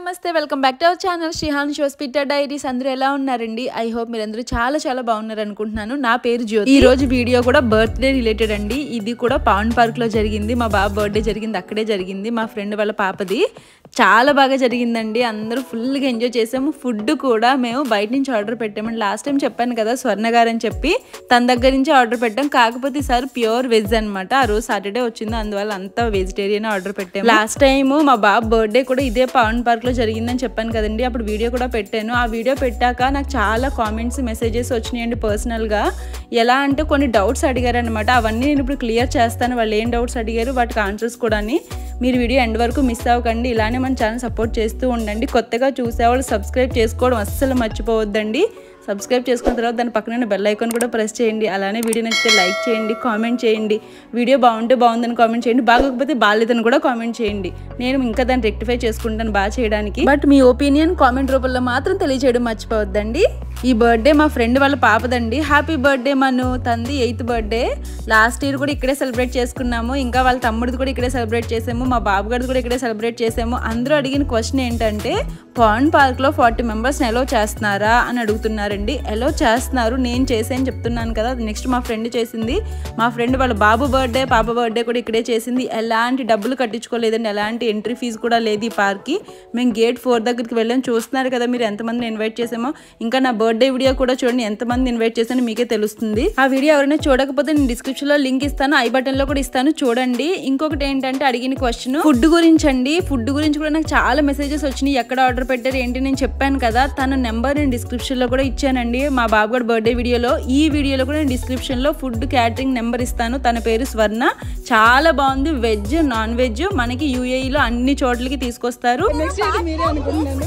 నమస్తే welcome back to our channel Srihan shows pitter diaries అందరూ ఎలా ఉన్నారండి ఐ హోప్ మీరందరూ చాలా చాలా బాగున్నారు అనుకుంటున్నాను నా పేరు జ్యోతి ఈ రోజు వీడియో కూడా బర్త్డే రిలేటెడ్ అండి ఇది కూడా పవన్ పార్క్ లో జరిగింది మా బాబు బర్త్డే జరిగింది అక్కడే జరిగింది మా ఫ్రెండ్ వాళ్ళ పాపది చాలా బాగా జరిగిందండి అందరూ ఫుల్గా ఎంజాయ్ చేసాము ఫుడ్ కూడా మేము బయట నుంచి ఆర్డర్ పెట్టామండి లాస్ట్ టైం చెప్పాను కదా స్వర్ణ గారు అని చెప్పి తన దగ్గర నుంచి ఆర్డర్ పెట్టాం కాకపోతే ఈసారి ప్యూర్ వెజ్ అనమాట ఆ రోజు సాటర్డే వచ్చింది అందువల్ల అంతా వెజిటేరియన్ ఆర్డర్ పెట్టాము లాస్ట్ టైం మా బాబు బర్త్డే కూడా ఇదే పవన్ పార్క్ లో జరిగిందని చెప్పాను కదండి అప్పుడు వీడియో కూడా పెట్టాను ఆ వీడియో పెట్టాక నాకు చాలా కామెంట్స్ మెసేజెస్ వచ్చినాయండి పర్సనల్ గా ఎలా అంటే కొన్ని డౌట్స్ అడిగారు అనమాట అవన్నీ నేను ఇప్పుడు క్లియర్ చేస్తాను వాళ్ళు ఏం డౌట్స్ అడిగారు వాటికి ఆన్సర్స్ కూడా మీరు వీడియో ఎండ్ వరకు మిస్ అవ్వకండి ఇలానే మన ఛానల్ సపోర్ట్ చేస్తూ ఉండండి కొత్తగా చూసేవాళ్ళు సబ్స్క్రైబ్ చేసుకోవడం అస్సలు మర్చిపోవద్దండి సబ్స్క్రైబ్ చేసుకున్న తర్వాత దాని పక్కన బెల్ ఐకాన్ కూడా ప్రెస్ చేయండి అలానే వీడియో నచ్చితే లైక్ చేయండి కామెంట్ చేయండి వీడియో బాగుంటే బాగుందని కామెంట్ చేయండి బాగోకపోతే బాగాలేదని కూడా కామెంట్ చేయండి నేను ఇంకా దాన్ని రెక్టిఫై చేసుకుంటాను బాగా చేయడానికి బట్ మీ ఒపీనియన్ కామెంట్ రూపంలో మాత్రం తెలియజేయడం మర్చిపోవద్దండి ఈ బర్త్డే మా ఫ్రెండ్ వాళ్ళ పాపదండి హ్యాపీ బర్త్డే మను తంది ఎయిత్ బర్త్డే లాస్ట్ ఇయర్ కూడా ఇక్కడే సెలబ్రేట్ చేసుకున్నాము ఇంకా వాళ్ళ తమ్ముడిది కూడా ఇక్కడే సెలబ్రేట్ చేసాము మా బాబు గారిది కూడా ఇక్కడే సెలబ్రేట్ చేసాము అందరూ అడిగిన క్వశ్చన్ ఏంటంటే పాండ్ పార్క్ లో ఫార్టీ మెంబర్స్ ఎలో చేస్తున్నారా అని అడుగుతున్నారండి ఎలో చేస్తున్నారు నేను చేసాను చెప్తున్నాను కదా నెక్స్ట్ మా ఫ్రెండ్ చేసింది మా ఫ్రెండ్ వాళ్ళ బాబు బర్త్డే పాప బర్త్డే కూడా ఇక్కడే చేసింది ఎలాంటి డబ్బులు కట్టించుకోలేదండి ఎలాంటి ఎంట్రీ ఫీజు కూడా లేదు ఈ పార్క్కి మేము గేట్ ఫోర్ దగ్గరికి వెళ్ళాం చూస్తున్నారు కదా మీరు ఎంతమందిని ఇన్వైట్ చేసామో ఇంకా నా బర్త్డే వీడియో కూడా చూడండి ఎంతమంది ఇన్వైట్ చేశానో మీకే తెలుస్తుంది ఆ వీడియో ఎవరైనా చూడకపోతే నేను డిస్క్రిప్షన్ లో లింక్ ఇస్తాను ఐ బటన్ లో కూడా ఇస్తాను చూడండి ఇంకొకటి ఏంటంటే అడిగిన క్వశ్చన్ ఫుడ్ గురించి అండి ఫుడ్ గురించి కూడా నాకు చాలా మెసేజెస్ వచ్చినాయి ఎక్కడ ఆర్డర్ పెట్టారు ఏంటి నేను చెప్పాను కదా తన నెంబర్ నేను డిస్క్రిప్షన్ లో కూడా ఇచ్చానండి మా బాబు గారి బర్త్డే వీడియోలో ఈ వీడియోలో కూడా నేను డిస్క్రిప్షన్ లో ఫుడ్ క్యాటరింగ్ నెంబర్ ఇస్తాను తన పేరు స్వర్ణ చాలా బాగుంది వెజ్ నాన్ వెజ్ మనకి యూఏఈలో అన్ని చోట్లకి తీసుకొస్తారు నెక్స్ట్ ఇది మీరే అనుకుంటున్నాను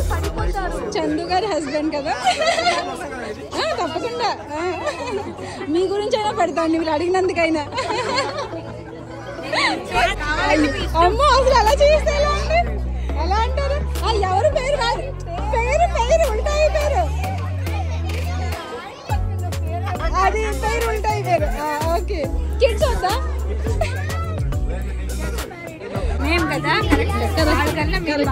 చందు గారి హస్బెండ్ కదా ఆ, తప్పకుండా ఆ. మీ గురించి అయినా పెడతాండి మీరు అడిగినందుకైనా అమ్మో అసలు ఎలా చేస్తే ఎలా అండి ఎలా అంటారు ఆ, ఎవరు పేరు కాదు పేరు పేరు ఉంటాయి పేరు అది పేరు ఉంటాయి పేరు ఓకే కిడ్స్ వద్దా మేము కదా కదా మీరు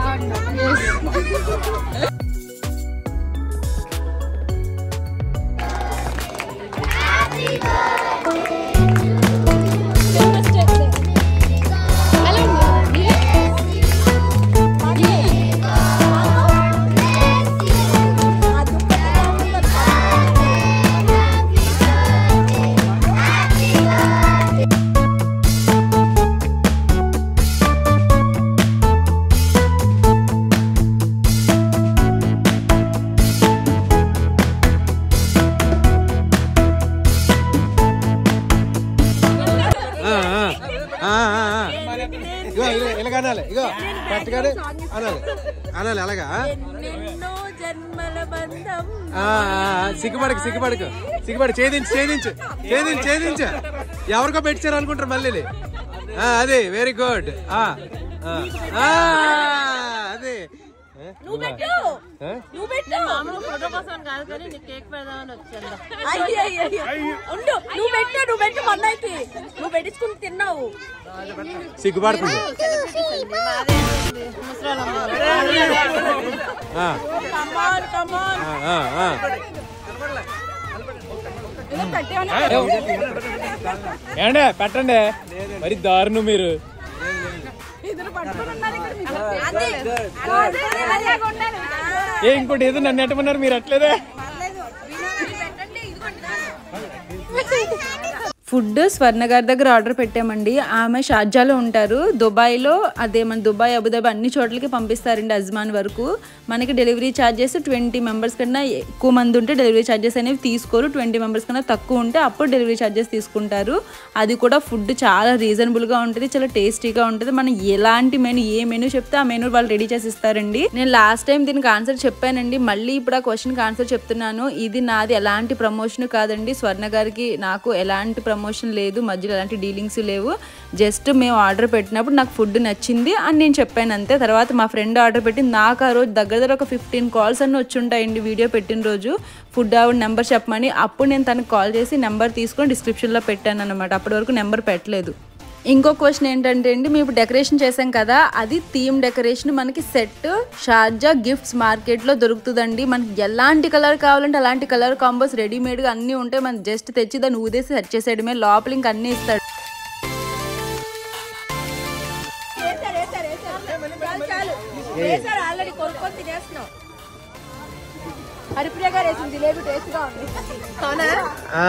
ఆ, ఆ, ఆ, ఆ, ఆ. ఇగో ఇగో ఇలాగ అనాలి ఇగో కరెక్ట్గానే అనాలి అనాలి అలాగా ఎన్నెన్నో జన్మల బంధం ఆ, ఆ, ఆ, సిగ్గుపడకు సిగ్గుపడకు సిగ్గుపడు ఛేదించు ఛేదించు ఛేదించు ఛేదించు ఎవరికో పెట్టారు అనుకుంటారు మళ్ళీ ఆ, అదే వెరీ గుడ్ ఆ, ఆ, ఆ, అదే నువ్వు పెట్టు ఆ? నువ్వు పెట్టు మామూలు ఫోటో కోసం కాదు కానీ నీకు కేక్ పెడదామని వచ్చాను ఉండు నువ్వు పెట్టు నువ్వు పెట్టు మొన్నకి నువ్వు పెట్టించుకుని తిన్నావు సిగ్గుపడుతుంది ఆ, కమాన్ కమాన్ ఆ, ఆ, ఆ. ఏమండే పెట్టండి మరి దారుణం మీరు ఏ ఇంకోటి ఏదో నన్ను ఎట్టమన్నారు మీరు అట్లేదే ఫుడ్ స్వర్ణ గారి దగ్గర ఆర్డర్ పెట్టామండి ఆమె షార్జాలో ఉంటారు దుబాయ్లో అదే మన దుబాయ్ అబుదాబి అన్ని చోట్లకి పంపిస్తారండి అజ్మాన్ వరకు మనకి డెలివరీ ఛార్జెస్ ట్వంటీ మెంబర్స్ కన్నా ఎక్కువ మంది ఉంటే డెలివరీ ఛార్జెస్ అనేవి తీసుకోరు ట్వంటీ మెంబర్స్ కన్నా తక్కువ ఉంటే అప్పుడు డెలివరీ ఛార్జెస్ తీసుకుంటారు అది కూడా ఫుడ్ చాలా రీజనబుల్గా ఉంటుంది చాలా టేస్టీగా ఉంటుంది మనం ఎలాంటి మెనూ ఏ మెనూ చెప్తే ఆ మెనూ వాళ్ళు రెడీ చేసి ఇస్తారండి నేను లాస్ట్ టైం దీనికి ఆన్సర్ చెప్పానండి మళ్ళీ ఇప్పుడు ఆ క్వశ్చన్కి ఆన్సర్ చెప్తున్నాను ఇది నాది ఎలాంటి ప్రమోషన్ కాదండి స్వర్ణ గారికి నాకు ఎలాంటి ప్రమోషన్ లేదు మధ్యలో ఎలాంటి డీలింగ్స్ లేవు జస్ట్ మేము ఆర్డర్ పెట్టినప్పుడు నాకు ఫుడ్ నచ్చింది అని నేను చెప్పాను అంతే తర్వాత మా ఫ్రెండ్ ఆర్డర్ పెట్టి నాకు ఆ రోజు దగ్గర దగ్గర ఒక ఫిఫ్టీన్ కాల్స్ అన్నీ వచ్చి ఉంటాయండి వీడియో పెట్టిన రోజు ఫుడ్ ఆవిడ నెంబర్ చెప్పమని అప్పుడు నేను తనకు కాల్ చేసి నెంబర్ తీసుకొని డిస్క్రిప్షన్లో పెట్టాను అనమాట అప్పటి వరకు నెంబర్ పెట్టలేదు ఇంకో క్వశ్చన్ ఏంటంటే అండి మేము ఇప్పుడు డెకరేషన్ చేసాం కదా అది థీమ్ డెకరేషన్ మనకి సెట్ షార్జా గిఫ్ట్స్ మార్కెట్లో దొరుకుతుందండి మనకి ఎలాంటి కలర్ కావాలంటే అలాంటి కలర్ కాంబోస్ రెడీమేడ్గా అన్నీ ఉంటాయి మనం జస్ట్ తెచ్చి దాన్ని ఊదేసి సెట్ చేసేయడమే లోపల ఇంక అన్నీ ఇస్తాడు వేసారు వేసారు వేసారు చాలు చాలు వేసారు ఆల్రెడీ కొనుక్కొని తినేస్తున్నాం హరిప్రియ గారు వేసిన జిలేబీ టేస్ట్ గా ఉంది అవునా ఆ,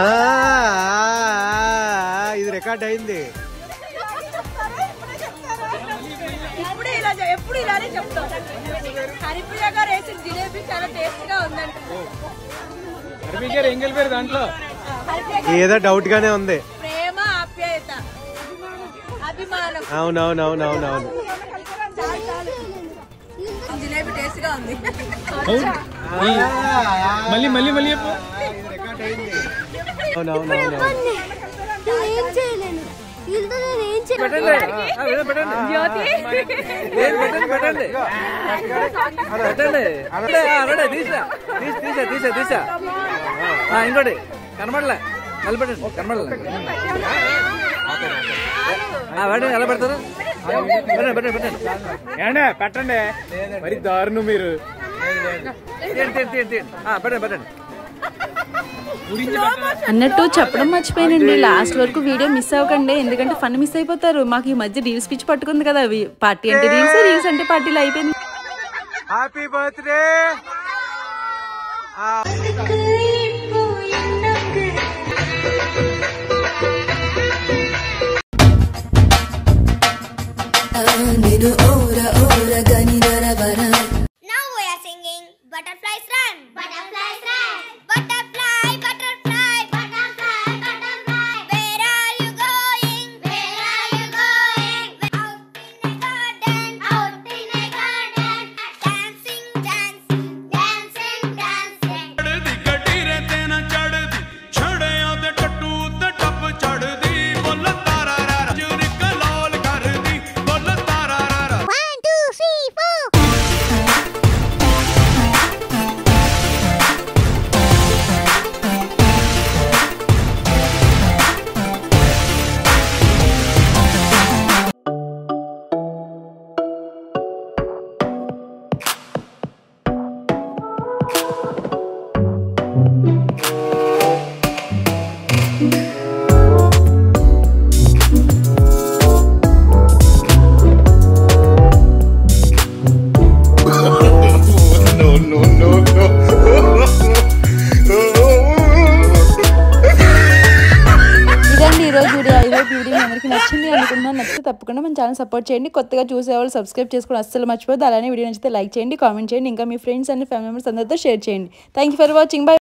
ఇది రికార్డ్ అయింది ఇప్పుడు ఇలా చె- ఎప్పుడు ఇలానే చెప్తాం హరిప్రియ గారు వేసిన జిలేబీ చాలా టేస్ట్ గా ఉందంట దాంట్లో హరిప్రియ గారు ఏదో డౌట్ గానే ఉంది ప్రేమ ఆప్యాయత అభిమానం అవునవునవునవునవును చాలు చాలు జిలేబీ టేస్ట్ గా ఉంది మళ్ళీ మళ్ళీ మళ్ళీ చెప్పు అవునవునవును ఏం చేయలేను వీళ్ళతో నేను ఏం చేయలేను ఇంకోటి కనబడలే నిలబెట్టండి కనబడలే పెట్టండి ఎలా పెడతారు పెట్టండి పెట్టండి పెట్టండి ఏండే పెట్టండి మరి దారుణం మీరు తీయండి తీయండి తీయండి తీయండి ఆ, పెట్టండి పెట్టండి అన్నట్టు చెప్పడం మర్చిపోయానండి లాస్ట్ వరకు వీడియో మిస్ అవ్వకండి ఎందుకంటే ఫన్ మిస్ అయిపోతారు మాకు ఈ మధ్య రీల్స్ పిచ్చి పట్టుకుంది కదా అవి పార్టీ అంటే రీల్స్ రీల్స్ అంటే పార్టీలు అయిపోయింది happy birthday Now we are singing Butterflies Run. Butterflies Run. Butterfly, butterfly, butterfly, butterfly. Where are you going? Where are you going? Out in a garden. Out in a garden. Dancing, dancing, dancing, dancing. ਚੜਦੀ ਗੱਡੀ ਰੇ ਤੇ ਨਾ ਚੜਦੀ ਛੜਿਆਂ ਦੇ ਟੱਟੂ ਤੇ ਟੱਪ ਚੜਦੀ ਬੁੱਲ ਤਾਰਾ ਰਾ ਜੁਰ ਕਲੋਲ ਕਰਦੀ ਬੁੱਲ ਤਾਰਾ ਰਾ One, two, three, four. ఇదండి ఈ రోజు వీడియో ఐ హోప్ వీడియో మీ అందరికీ నచ్చింది అనుకుంటున్నాను నచ్చితే తప్పకుండా మన ఛానల్ సపోర్ట్ చేయండి కొత్తగా చూసేవాళ్ళు సబ్స్క్రైబ్ చేసుకోవడం అస్సలు మర్చిపోద్దు అలానే వీడియో నచ్చితే లైక్ చేయండి కామెంట్ చేయండి ఇంకా మీ ఫ్రెండ్స్ అండ్ ఫ్యామిలీ మెంబర్స్ అందరితో షేర్ చేయండి thank you for watching by